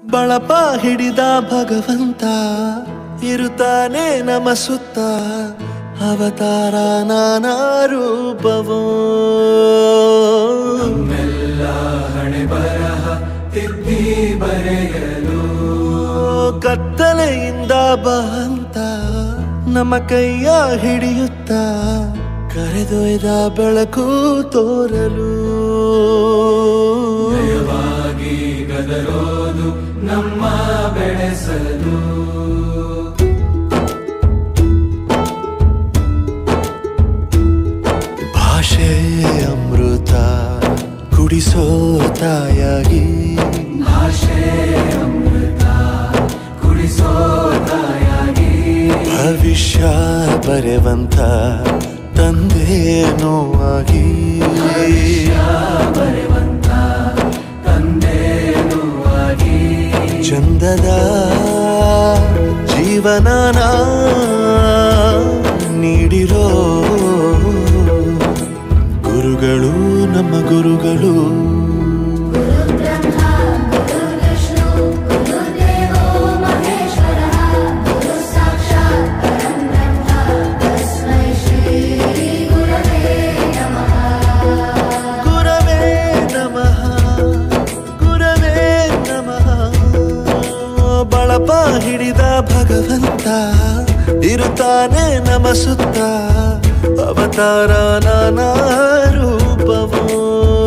ಬಳಪ ಹಿಡಿದ ಭಗವಂತ ಇರುತ್ತಾನೆ ನಮ ಸುತ್ತ ಅವತಾರ ನಾನಾ ರೂಪವೋ ನಮ್ಮೆಲ್ಲ ಹಣೆ ಬರಹ ತಿದ್ದಿ ಬರೆಯಲು ಕತ್ತಲೆಯಿಂದ ಬಂತ ನಮ್ಮ ಕೈಯ ಹಿಡಿಯುತ್ತ ಕರೆದೊಯ್ದ ಬೆಳಕು ತೋರಲು ಭಯವಾಗಿ ಗದರೋದು ನಮ್ಮ ಬೆಳೆಸಲು ಭಾಷೆ ಅಮೃತ ಕುಡಿಸೋ ತಾಯಾಗಿ ಭಾಷೆ ಅಮೃತ ಕುಡಿಸೋ ತಾಯಾಗಿ ಭವಿಷ್ಯ ಬರೆವಂತ ತಂದೇನೋ ಆಗಿ ಬರೆವಂತ ತಂದೇನು ಆಗಿ ಚಂದದ ಜೀವನನ ನೀಡಿರೋ ಗುರುಗಳು ನಮ್ಮ ಗುರುಗಳು ब्रह्मा गुरुर्विष्णु गुरुर्देवो महेश्वरः गुरुः साक्षात् परं ब्रह्म तस्मै श्रीगुरवे नमः ಗುರವೇ ನಮಃ ಗುರವೇ ನಮಃ ಬಳಪ ಹಿಡಿದ ಭಗವಂತ ಇರುತ್ತಾನೆ ನಮ ಸುತ್ತ ಅವತಾರ ನಾನಾ ರೂಪವೋ